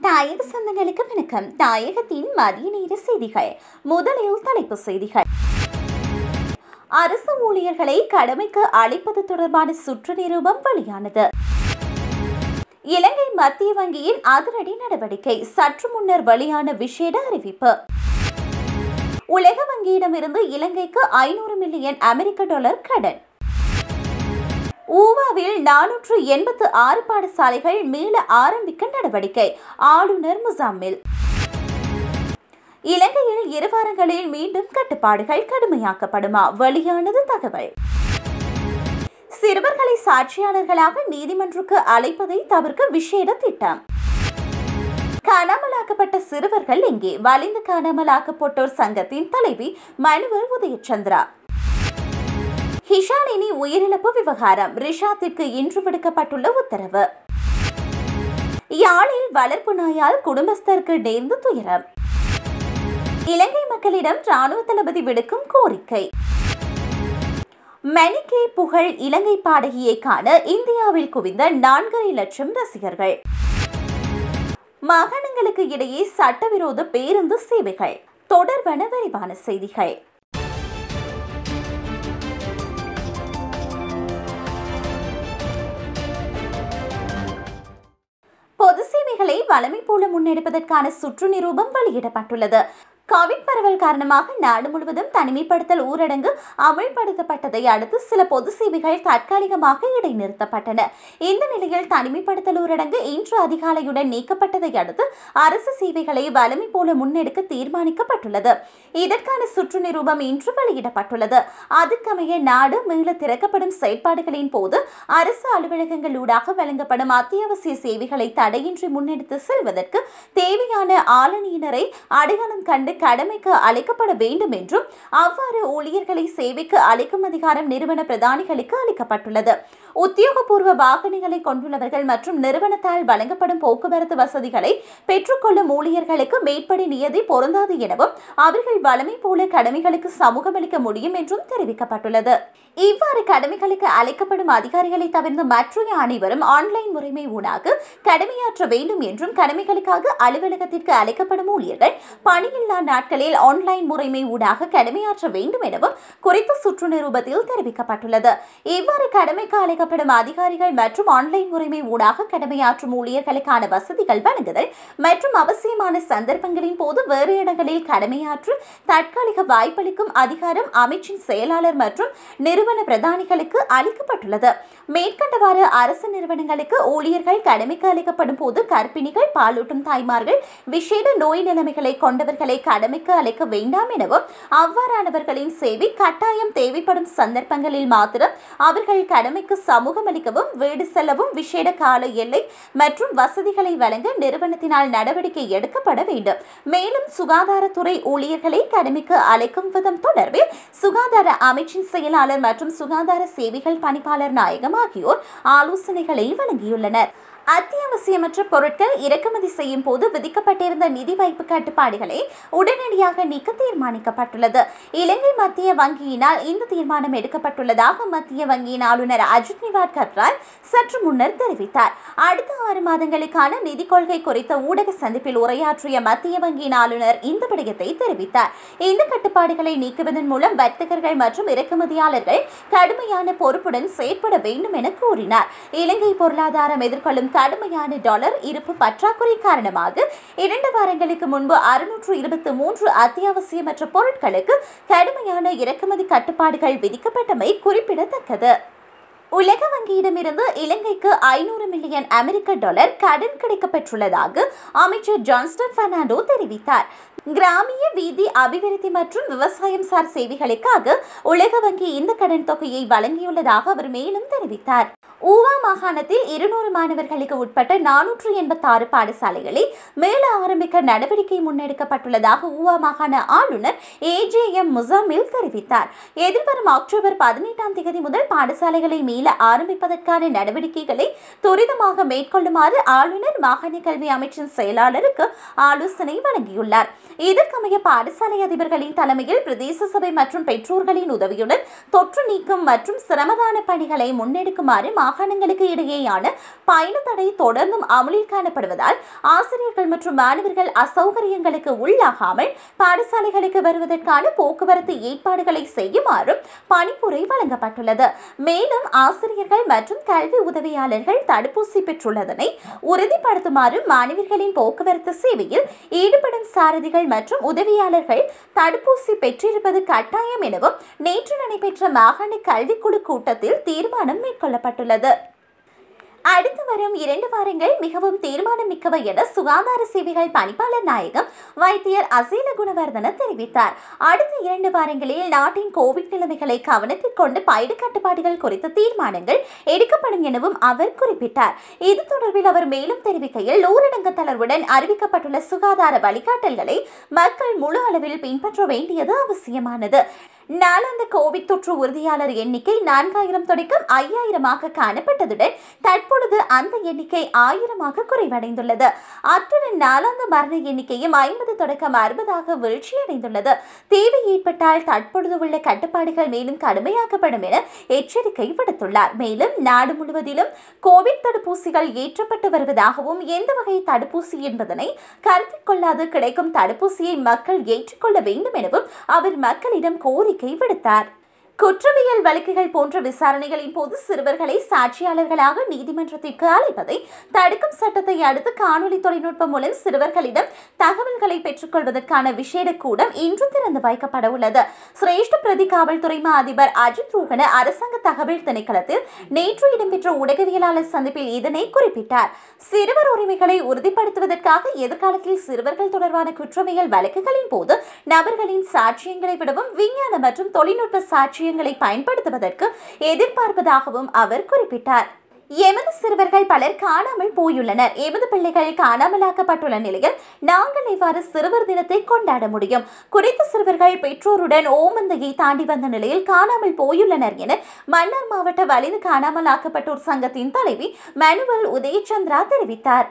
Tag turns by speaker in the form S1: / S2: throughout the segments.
S1: தாயக சொந்தங்களுக்கு வணக்கம் தாயகத்தின் மதிய நேர செய்திகள் முதலில் தலைப்பு செய்திகள் அரசு ஊழியர்களை கடமைக்கு அழைப்பது தொடர்பான சுற்று நிரூபம் வெளியானது இலங்கை மத்திய வங்கியின் அதிரடி நடவடிக்கை சற்று முன்னர் வெளியான விசேட அறிவிப்பு உலக வங்கியிடமிருந்து இலங்கைக்கு ஐநூறு மில்லியன் அமெரிக்க டாலர் கடன் ஊவாவில் நானூற்று எண்பத்து ஆறு பாடசாலைகள் மீள ஆரம்பிக்க நடவடிக்கை ஆளுநர் முசாமில் இலங்கையில் இரு வாரங்களில் மீண்டும் கட்டுப்பாடுகள் கடுமையாக்கப்படுமா வெளியானது தகவல் சிறுவர்களை சாட்சியாளர்களாக நீதிமன்றுக்கு அழைப்பதை தவிர்க்க விசேட திட்டம் காணாமலாக்கப்பட்ட சிறுவர்கள் எங்கே வலிந்து காணாமலாக்கப்பட்டோர் சங்கத்தின் தலைவி மனுவல் உதயச்சந்திரா ஹிஷானினி உயிரிழப்பு விவகாரம் ரிஷாத்திற்கு இன்று விடுக்கப்பட்டுள்ள உத்தரவு யாழில் வளர்ப்பு நாயால் குடும்பஸ்தருக்கு நேர்ந்து துயரம் இலங்கை மக்களிடம் ராணுவ தளபதி விடுக்கும் கோரிக்கை மணிக்கே புகழ் இலங்கை பாடகியை காண இந்தியாவில் குவிந்த நான்கரை லட்சம் ரசிகர்கள் மாகாணங்களுக்கு இடையே சட்டவிரோத பேருந்து சேவைகள் தொடர்பான விரிவான செய்திகள் பொது சேவைகளை வளமை போல முன்னெடுப்பதற்கான சுற்று நிரூபம் வெளியிடப்பட்டுள்ளது கோவிட் பரவல் காரணமாக நாடு முழுவதும் தனிமைப்படுத்தல் ஊரடங்கு அமல்படுத்தப்பட்டதை அடுத்து சில பொது சேவைகள் தற்காலிகமாக இடைநிறுத்தப்பட்டன இந்த நிலையில் தனிமைப்படுத்தல் ஊரடங்கு இன்று அதிகாலையுடன் நீக்கப்பட்டதை அடுத்து அரசு சேவைகளை வலிமை போல முன்னெடுக்க தீர்மானிக்கப்பட்டுள்ளது இதற்கான சுற்று நிரூபம் இன்று வெளியிடப்பட்டுள்ளது அதுக்கமைய நாடு மீள திறக்கப்படும் செயற்பாடுகளின் போது அரசு அலுவலகங்களூடாக வழங்கப்படும் அத்தியாவசிய சேவைகளை தடையின்றி முன்னெடுத்து செல்வதற்கு தேவையான ஆளணியினரை அடையாளம் கண்டு கடமைக்கு அழைக்கப்பட வேண்டும் என்றும் அவ்வாறு ஊழியர்களை சேவைக்கு அழைக்கும் அதிகாரம் நிறுவன பிரதானிகளுக்கு அளிக்கப்பட்டுள்ளது உத்தியோகபூர்வ வாகனங்களை கொண்டுள்ளவர்கள் மற்றும் நிறுவனத்தால் வழங்கப்படும் போக்குவரத்து வசதிகளை பெற்றுக்கொள்ளும் ஊழியர்களுக்கு மேற்படி நியதி பொருந்தாது எனவும் அவர்கள் வளமை போல கடமைகளுக்கு சமூகமளிக்க முடியும் என்றும் தெரிவிக்கப்பட்டுள்ளது இவ்வாறு கடமைகளுக்கு அழைக்கப்படும் அதிகாரிகளை தவிர்த்து மற்ற அனைவரும் ஆன்லைன் முறைமை ஊடாக கடமையாற்ற வேண்டும் என்றும் கடமைகளுக்காக அலுவலகத்திற்கு அழைக்கப்படும் ஊழியர்கள் பணியில்லா நாட்களில் ஆன்லைன் முறைமை ஊடாக கடமையாற்ற வேண்டும் எனவும் குறித்த சுற்று நிரூபத்தில் தெரிவிக்கப்பட்டுள்ளது இவ்வாறு கடமைக்கு அழைக்கப்படும் அதிகாரிகள் மற்றும் ஆன்லைன் முறைமை ஊடாக கடமையாற்றும் ஊழியர்களுக்கான வசதிகள் வழங்குதல் மற்றும் அவசியமான சந்தர்ப்பங்களின் போது வேறு இடங்களில் கடமையாற்ற தற்காலிக வாய்ப்பளிக்கும் அதிகாரம் அமைச்சின் செயலாளர் மற்றும் நிறுவன பிரதானிகளுக்கு அளிக்கப்பட்டுள்ளது மேற்கண்டவாறு அரசு நிறுவனங்களுக்கு ஊழியர்கள் கடமைக்கு அழைக்கப்படும் போது கர்ப்பிணிகள் பாலூட்டும் தாய்மார்கள் விசேட நோய் நிலைமைகளை கொண்டவர்களை கடமைக்கு அழைக்க வேண்டாம் எனவும் அவ்வாறானவர்களின் சேவை கட்டாயம் தேவைப்படும் சந்தர்ப்பங்களில் மாத்திரம் அவர்கள் கடமைக்கு சமூகம் அளிக்கவும் வீடு செல்லவும் விசேட கால எல்லை மற்றும் வசதிகளை வழங்க நிறுவனத்தினால் நடவடிக்கை எடுக்கப்பட வேண்டும் மேலும் சுகாதாரத்துறை ஊழியர்களை கடமைக்கு அழைக்கும் விதம் தொடர்பில் சுகாதார அமைச்சின் செயலாளர் மற்றும் சுகாதார சேவைகள் பணிப்பாளர் நாயகம் ஆகியோர் ஆலோசனைகளை வழங்கியுள்ளனர் அத்தியாவசியமற்ற பொருட்கள் இறக்குமதி செய்யும் போது விதிக்கப்பட்டிருந்த நிதி வைப்பு கட்டுப்பாடுகளை உடனடியாக நீக்க தீர்மானிக்கப்பட்டுள்ளது இலங்கை மத்திய வங்கியினால் இந்த தீர்மானம் எடுக்கப்பட்டுள்ளதாக மத்திய வங்கியின் ஆளுநர் அஜித் நிவாட் கப்ரால் சற்று முன்னர் தெரிவித்தார் அடுத்த ஆறு மாதங்களுக்கான நிதி கொள்கை குறித்த ஊடக சந்திப்பில் உரையாற்றிய மத்திய வங்கியின் ஆளுநர் இந்த விடயத்தை தெரிவித்தார் இந்த கட்டுப்பாடுகளை நீக்குவதன் மூலம் வர்த்தகர்கள் மற்றும் இறக்குமதியாளர்கள் கடுமையான பொறுப்புடன் செயற்பட வேண்டும் என கூறினார் இலங்கை பொருளாதாரம் எதிர்கொள்ளும் கடுமையான டாலர் இருப்பு பற்றாக்குறை காரணமாக இரண்டு வாரங்களுக்கு முன்பு அறுநூற்று இருபத்தி மூன்று அத்தியாவசியமற்ற பொருட்களுக்கு கடுமையான இறக்குமதி கட்டுப்பாடுகள் விதிக்கப்பட்டமை குறிப்பிடத்தக்கது உலக வங்கியிடமிருந்து இலங்கைக்கு ஐநூறு மில்லியன் அமெரிக்க டாலர் கடன் கிடைக்கப்பெற்றுள்ளதாக அமைச்சர் ஜான்ஸ்டன் பெர்னாண்டோ தெரிவித்தார் கிராமிய வீதி அபிவிருத்தி மற்றும் விவசாயம் சார் சேவைகளுக்காக உலக வங்கி இந்த கடன் தொகையை வழங்கியுள்ளதாக அவர் மேலும் தெரிவித்தார் ஊவா மாகாணத்தில் இருநூறு மாணவர்களுக்கு உட்பட்ட நானூற்று எண்பத்தாறு பாடசாலைகளை மேல ஆரம்பிக்க நடவடிக்கை முன்னெடுக்கப்பட்டுள்ளதாக ஊவா மாகாண ஆளுநர் ஏஜே எம் முசாமில் தெரிவித்தார் எதிர்வரும் அக்டோபர் பதினெட்டாம் தேதி முதல் பாடசாலைகளை மீள ஆரம்பிப்பதற்கான நடவடிக்கைகளை துரிதமாக மேற்கொள்ளுமாறு ஆளுநர் மாகாண கல்வி அமைச்சின் செயலாளருக்கு ஆலோசனை வழங்கியுள்ளார் இதற்கமைய பாடசாலை அதிபர்களின் தலைமையில் பிரதேச சபை மற்றும் பெற்றோர்களின் உதவியுடன் தொற்று நீக்கம் மற்றும் சிரமதான பணிகளை முன்னெடுக்குமாறு மாகாணங்களுக்கு இடையேயான பயண தடை தொடர்ந்தும் அமலில் காணப்படுவதால் ஆசிரியர்கள் மற்றும் மாணவர்கள் அசௌகரியங்களுக்கு உள்ளாகாமல் பாடசாலைகளுக்கு வருவதற்கான போக்குவரத்து ஏற்பாடுகளை செய்யுமாறும் பணிப்புரை வழங்கப்பட்டுள்ளது மேலும் ஆசிரியர்கள் மற்றும் கல்வி உதவியாளர்கள் தடுப்பூசி பெற்றுள்ளதனை உறுதிப்படுத்துமாறு மாணவர்களின் போக்குவரத்து சேவையில் ஈடுபடும் சாரதிகள் மற்றும் உதவியாளர்கள் தடுப்பூசி பெற்றிருப்பது கட்டாயம் எனவும் நேற்று நடைபெற்ற மாகாண கல்விக்குழு கூட்டத்தில் தீர்மானம் மேற்கொள்ளப்பட்டுள்ளது அடுத்து வரும் இரண்டு வாரங்கள் மிகவும் தீர்மானம் மிக்கவை என சுகாதார சேவைகள் பணிப்பாளர் நாயகம் வைத்தியர் அசீல குணவர்தன தெரிவித்தார் அடுத்த இரண்டு வாரங்களில் நாட்டின் கோவிட் நிலைமைகளை கவனத்தில் கொண்டு பயண கட்டுப்பாடுகள் குறித்த தீர்மானங்கள் எடுக்கப்படும் எனவும் அவர் குறிப்பிட்டார் இது தொடர்பில் அவர் மேலும் தெரிவிக்கையில் ஊரடங்கு தளர்வுடன் அறிவிக்கப்பட்டுள்ள சுகாதார வழிகாட்டல்களை மக்கள் முழு அளவில் பின்பற்ற வேண்டியது அவசியமானது நாளாந்த கோவிட் தொற்று உறுதியாளர் எண்ணிக்கை நான்காயிரம் தொடக்கம் ஐயாயிரமாக காணப்பட்டதுடன் தற்பொழுது அந்த எண்ணிக்கை ஆயிரமாக குறைவடைந்துள்ளது அத்துடன் நாளாந்த மரண எண்ணிக்கையும் ஐம்பது தொடக்கம் அறுபதாக வீழ்ச்சியடைந்துள்ளது தேவை ஏற்பட்டால் தற்பொழுது உள்ள கட்டுப்பாடுகள் மேலும் கடுமையாக்கப்படும் என எச்சரிக்கை விடுத்துள்ளார் மேலும் நாடு முழுவதிலும் கோவிட் தடுப்பூசிகள் ஏற்றப்பட்டு வருவதாகவும் எந்த வகை தடுப்பூசி என்பதனை கருத்தில் கொள்ளாது கிடைக்கும் தடுப்பூசியை மக்கள் ஏற்றுக்கொள்ள வேண்டும் எனவும் அவர் மக்களிடம் கோரிக்கை விடுத்தார் குற்றவியல் வழக்குகள் போன்ற விசாரணைகளின் போது சிறுவர்களை சாட்சியாளர்களாக நீதிமன்றத்திற்கு அழைப்பதை தடுக்கும் சட்டத்தை அடுத்து காணொலி தொழில்நுட்பம் மூலம் சிறுவர்களிடம் தகவல்களை பெற்றுக்கொள்வதற்கான விசேட கூடம் இன்று திறந்து வைக்கப்பட உள்ளது சிரேஷ்ட பிரதி காவல்துறை மா அதிபர் அஜித் ரூகன அரசாங்க தகவல் திணைக்களத்தில் நேற்று இடம்பெற்ற ஊடகவியலாளர் சந்திப்பில் இதனை குறிப்பிட்டார் சிறுவர் உரிமைகளை உறுதிப்படுத்துவதற்காக எதிர்காலத்தில் சிறுவர்கள் தொடர்பான குற்றவியல் வழக்குகளின் போது நபர்களின் சாட்சியங்களை விடவும் விஞ்ஞான மற்றும் தொழில்நுட்ப சாட்சி சாட்சியங்களை பயன்படுத்துவதற்கு எதிர்பார்ப்பதாகவும் அவர் குறிப்பிட்டார் எமது சிறுவர்கள் பலர் காணாமல் போயுள்ளனர் எமது பிள்ளைகள் காணாமலாக்கப்பட்டுள்ள நிலையில் நாங்கள் இவ்வாறு சிறுவர் தினத்தை கொண்டாட முடியும் குறித்த சிறுவர்கள் பெற்றோருடன் ஓமந்தையை தாண்டி வந்த நிலையில் காணாமல் போயுள்ளனர் என மன்னார் மாவட்ட வலிது காணாமலாக்கப்பட்டோர் சங்கத்தின் தலைவி மனுவல் உதயச்சந்திரா தெரிவித்தார்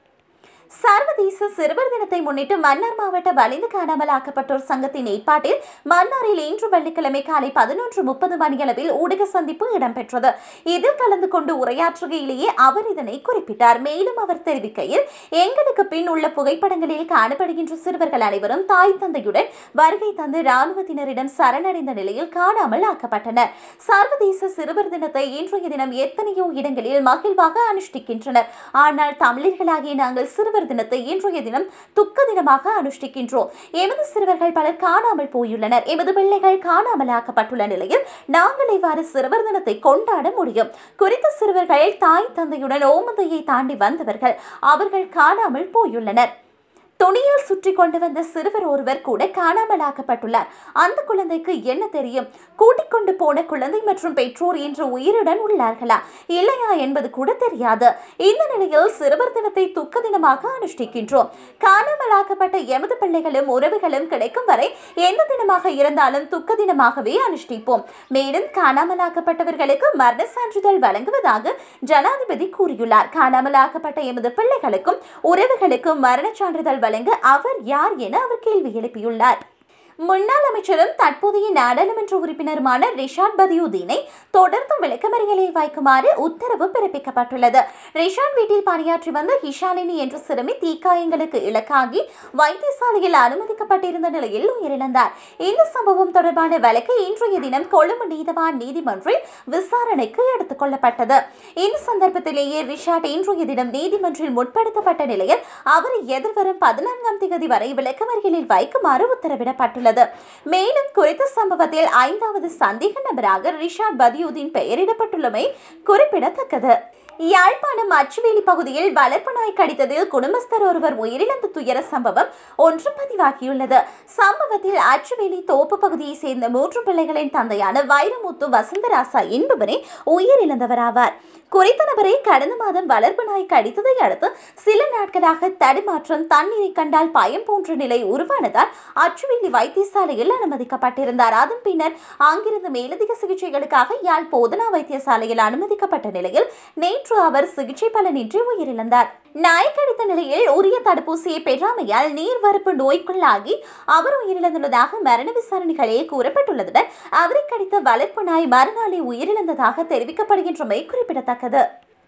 S1: சர்வதேச சிறுவர் தினத்தை முன்னிட்டு மன்னார் மாவட்ட வலிந்து காணாமலாக்கப்பட்டோர் சங்கத்தின் ஏற்பாட்டில் மன்னாரில் இன்று வெள்ளிக்கிழமை காலை பதினொன்று முப்பது மணியளவில் ஊடக சந்திப்பு இடம்பெற்றது இதில் கலந்து கொண்டு உரையாற்றுகையிலேயே அவர் இதனை குறிப்பிட்டார் மேலும் அவர் தெரிவிக்கையில் எங்களுக்கு பின் உள்ள புகைப்படங்களில் காணப்படுகின்ற சிறுவர்கள் அனைவரும் தாய் தந்தையுடன் வருகை தந்து இராணுவத்தினரிடம் சரணடைந்த நிலையில் காணாமல் ஆக்கப்பட்டனர் சர்வதேச சிறுவர் தினத்தை இன்றைய தினம் எத்தனையோ இடங்களில் மகிழ்வாக அனுஷ்டிக்கின்றனர் ஆனால் தமிழர்களாகிய நாங்கள் சிறுவர் சிறுவர் தினத்தை இன்றைய தினம் துக்க தினமாக அனுஷ்டிக்கின்றோம் எமது சிறுவர்கள் பலர் காணாமல் போயுள்ளனர் எமது பிள்ளைகள் காணாமலாக்கப்பட்டுள்ள நிலையில் நாங்கள் இவ்வாறு சிறுவர் தினத்தை கொண்டாட முடியும் குறித்த சிறுவர்கள் தாய் தந்தையுடன் ஓமந்தையை தாண்டி வந்தவர்கள் அவர்கள் காணாமல் போயுள்ளனர் துணியில் சுற்றி கொண்டு வந்த சிறுவர் ஒருவர் கூட காணாமலாக்கப்பட்டுள்ளார் அந்த குழந்தைக்கு என்ன தெரியும் கூட்டிக் கொண்டு போன குழந்தை மற்றும் பெற்றோர் இன்று உயிருடன் உள்ளார்களா இல்லையா என்பது கூட தெரியாது இந்த நிலையில் சிறுவர் தினத்தை துக்க தினமாக அனுஷ்டிக்கின்றோம் காணாமலாக்கப்பட்ட எமது பிள்ளைகளும் உறவுகளும் கிடைக்கும் வரை எந்த தினமாக இருந்தாலும் துக்க தினமாகவே அனுஷ்டிப்போம் மேலும் காணாமலாக்கப்பட்டவர்களுக்கு மரண சான்றிதழ் வழங்குவதாக ஜனாதிபதி கூறியுள்ளார் காணாமலாக்கப்பட்ட எமது பிள்ளைகளுக்கும் உறவுகளுக்கும் மரண சான்றிதழ் வழங்க அவர் யார் என அவர் கேள்வி எழுப்பியுள்ளார் முன்னாள் அமைச்சரும் தற்போதைய நாடாளுமன்ற உறுப்பினருமான ரிஷாட் பதியுதீனை தொடர்ந்து விளக்கமறியலில் வைக்குமாறு உத்தரவு பிறப்பிக்கப்பட்டுள்ளது ரிஷாட் வீட்டில் பணியாற்றி வந்த ஹிஷாலினி என்ற சிறுமி தீக்காயங்களுக்கு இலக்காகி வைத்தியசாலையில் அனுமதிக்கப்பட்டிருந்த நிலையில் உயிரிழந்தார் இந்த சம்பவம் தொடர்பான வழக்கு இன்றைய தினம் கொழும்பு நீதவான் நீதிமன்றில் விசாரணைக்கு எடுத்துக் கொள்ளப்பட்டது இந்த சந்தர்ப்பத்திலேயே ரிஷாட் இன்றைய தினம் நீதிமன்றில் முற்படுத்தப்பட்ட நிலையில் அவரை எதிர்வரும் பதினான்காம் தேதி வரை விளக்கமறியலில் வைக்குமாறு உத்தரவிடப்பட்டுள்ளது மேலும் குறித்த சம்பவத்தில் ஐந்தாவது சந்தேக நபராக ரிஷாட் பதியுதீன் பெயரிடப்பட்டுள்ளமை குறிப்பிடத்தக்கது யாழ்ப்பாணம் அச்சுவேலி பகுதியில் வளர்ப்பு நாய் கடித்ததில் குடும்பஸ்தர் ஒருவர் உயிரிழந்த துயர சம்பவம் ஒன்று பதிவாகியுள்ளது சம்பவத்தில் அச்சுவேலி தோப்பு பகுதியை சேர்ந்த மூன்று பிள்ளைகளின் தந்தையான வைரமுத்து வசந்தராசா என்பவரே உயிரிழந்தவராவார் குறித்த நபரை கடந்த மாதம் வளர்ப்பு நாய் கடித்ததை அடுத்து சில நாட்களாக தடுமாற்றம் தண்ணீரை கண்டால் பயம் போன்ற நிலை உருவானதால் அச்சுவேலி வைத்தியசாலையில் அனுமதிக்கப்பட்டிருந்தார் அதன் பின்னர் அங்கிருந்து மேலதிக சிகிச்சைகளுக்காக யாழ் போதனா வைத்தியசாலையில் அனுமதிக்கப்பட்ட நிலையில் நேற்று நேற்று அவர் சிகிச்சை பலனின்றி உயிரிழந்தார் நாய்க்கடித்த நிலையில் உரிய தடுப்பூசியை பெறாமையால் நீர்வரப்பு நோய்க்குள்ளாகி அவர் உயிரிழந்துள்ளதாக மரண விசாரணைகளில் கூறப்பட்டுள்ளதுடன் அவரை கடித்த வளர்ப்பு நாய் மறுநாளே உயிரிழந்ததாக தெரிவிக்கப்படுகின்றமை குறிப்பிடத்தக்கது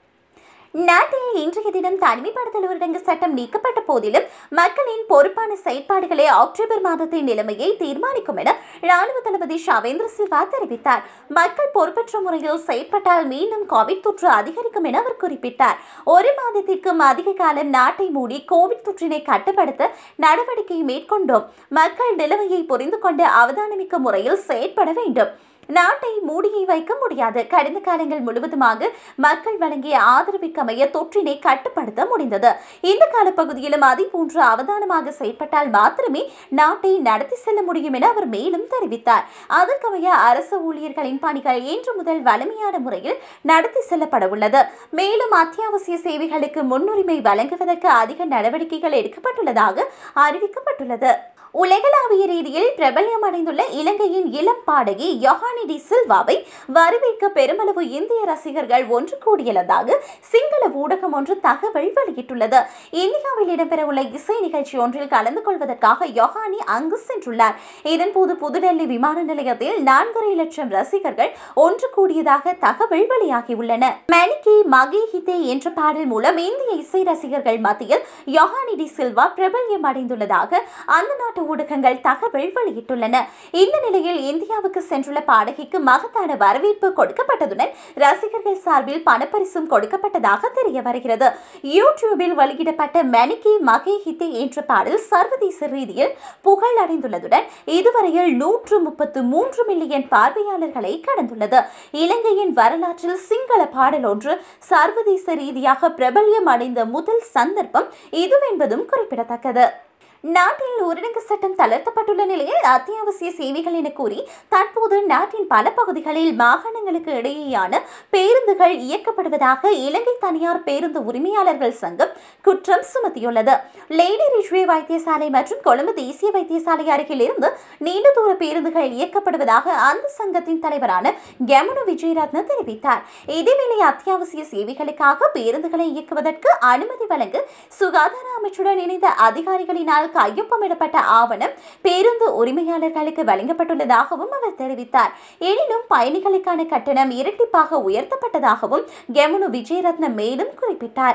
S1: நாட்டில் இன்றைய தினம் தனிமைப்படுத்தல் ஊரடங்கு சட்டம் நீக்கப்பட்ட போதிலும் மக்களின் பொறுப்பான செயற்பாடுகளே அக்டோபர் மாதத்தின் நிலைமையை தீர்மானிக்கும் என ராணுவ தளபதி ஷவேந்திர சில்வா தெரிவித்தார் மக்கள் பொறுப்பற்ற முறையில் செயற்பட்டால் மீண்டும் கோவிட் தொற்று அதிகரிக்கும் என அவர் குறிப்பிட்டார் ஒரு மாதத்திற்கும் அதிக காலம் நாட்டை மூடி கோவிட் தொற்றினை கட்டுப்படுத்த நடவடிக்கை மேற்கொண்டோம் மக்கள் நிலைமையை புரிந்து கொண்டு அவதானமிக்க முறையில் செயற்பட வேண்டும் நாட்டை மூடியை வைக்க முடியாது கடந்த காலங்கள் முழுவதுமாக மக்கள் வழங்கிய ஆதரவிற்கமைய தொற்றினை கட்டுப்படுத்த முடிந்தது இந்த காலப்பகுதியிலும் அதே போன்று அவதானமாக செயற்பட்டால் மாத்திரமே நாட்டை நடத்தி செல்ல முடியும் என அவர் மேலும் தெரிவித்தார் அதற்கமைய அரசு ஊழியர்களின் பணிகள் இன்று முதல் வலிமையான முறையில் நடத்தி செல்லப்பட உள்ளது மேலும் அத்தியாவசிய சேவைகளுக்கு முன்னுரிமை வழங்குவதற்கு அதிக நடவடிக்கைகள் எடுக்கப்பட்டுள்ளதாக அறிவிக்கப்பட்டுள்ளது உலகளாவிய ரீதியில் பிரபல்யம் அடைந்துள்ள இலங்கையின் இளம் பாடகி யோஹானி டி சில்வாவை வரவேற்க பெருமளவு இந்திய ரசிகர்கள் ஒன்று கூடியுள்ளதாக சிங்கள ஊடகம் ஒன்று தகவல் வெளியிட்டுள்ளது இந்தியாவில் இடம்பெறவுள்ள இசை நிகழ்ச்சி ஒன்றில் கலந்து கொள்வதற்காக யோஹானி அங்கு சென்றுள்ளார் இதன்போது புதுடெல்லி விமான நிலையத்தில் நான்கரை லட்சம் ரசிகர்கள் ஒன்று கூடியதாக தகவல் வெளியாகியுள்ளன மணிக்கி மகி ஹிதே என்ற பாடல் மூலம் இந்திய இசை ரசிகர்கள் மத்தியில் யோஹானி டி சில்வா பிரபல்யம் அடைந்துள்ளதாக அந்த நாட்டு ஊடகங்கள் தகவல் வெளியிட்டுள்ளன இந்த நிலையில் இந்தியாவுக்கு சென்றுள்ள பாடகிக்கு மகத்தான வரவேற்பு கொடுக்கப்பட்டதுடன் ரசிகர்கள் சார்பில் பணப்பரிசும் கொடுக்கப்பட்டதாக தெரிய வருகிறது யூடியூபில் வெளியிடப்பட்ட மணிக்கி மகே ஹித்தே என்ற பாடல் சர்வதேச ரீதியில் புகழ் அடைந்துள்ளதுடன் இதுவரையில் நூற்று முப்பத்து மூன்று மில்லியன் பார்வையாளர்களை கடந்துள்ளது இலங்கையின் வரலாற்றில் சிங்கள பாடல் ஒன்று சர்வதேச ரீதியாக பிரபல்யம் அடைந்த முதல் சந்தர்ப்பம் இதுவென்பதும் குறிப்பிடத்தக்கது நாட்டில் ஊரடங்கு சட்டம் தளர்த்தப்பட்டுள்ள நிலையில் அத்தியாவசிய சேவைகள் என கூறி தற்போது நாட்டின் பல பகுதிகளில் மாகாணங்களுக்கு இடையேயான பேருந்துகள் இயக்கப்படுவதாக இலங்கை தனியார் பேருந்து உரிமையாளர்கள் சங்கம் குற்றம் சுமத்தியுள்ளது லேடி ரிஷ்வே வைத்தியசாலை மற்றும் கொழும்பு தேசிய வைத்தியசாலை அருகில் இருந்து நீண்ட தூர பேருந்துகள் இயக்கப்படுவதாக அந்த சங்கத்தின் தலைவரான கெமனு விஜயரத்ன தெரிவித்தார் இதேவேளை அத்தியாவசிய சேவைகளுக்காக பேருந்துகளை இயக்குவதற்கு அனுமதி வழங்க சுகாதார அமைச்சுடன் இணைந்த அதிகாரிகளினால் கையொப்பமிடப்பட்ட ஆவணம் பேருந்து உரிமையாளர்களுக்கு வழங்கப்பட்டுள்ளதாகவும் அவர் தெரிவித்தார் எனினும் பயணிகளுக்கான கட்டணம் இரட்டிப்பாக உயர்த்தப்பட்டதாகவும் கெமனு விஜயரத்ன மேலும் குறிப்பிட்டார்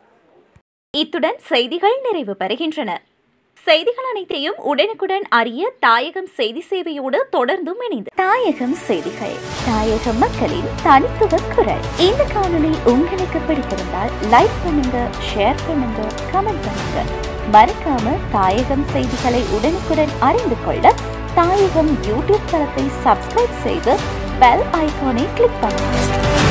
S1: இத்துடன் செய்திகள் நிறைவு பெறுகின்றன செய்திகள் அனைத்தையும் உடனுக்குடன் அறிய தாயகம் செய்தி சேவையோடு தொடர்ந்தும் இணைந்து தாயகம் செய்திகள் தாயக மக்களின் தனித்துவ குரல் இந்த காணொளி உங்களுக்கு பிடித்திருந்தால் லைக் பண்ணுங்க ஷேர் பண்ணுங்க கமெண்ட் பண்ணுங்க மறக்காம தாயகம் செய்திகளை உடனுக்குடன் அறிந்து கொள்ள தாயகம் யூடியூப் தளத்தை சப்ஸ்கிரைப் செய்து பெல் ஐகானை கிளிக் பண்ணுங்க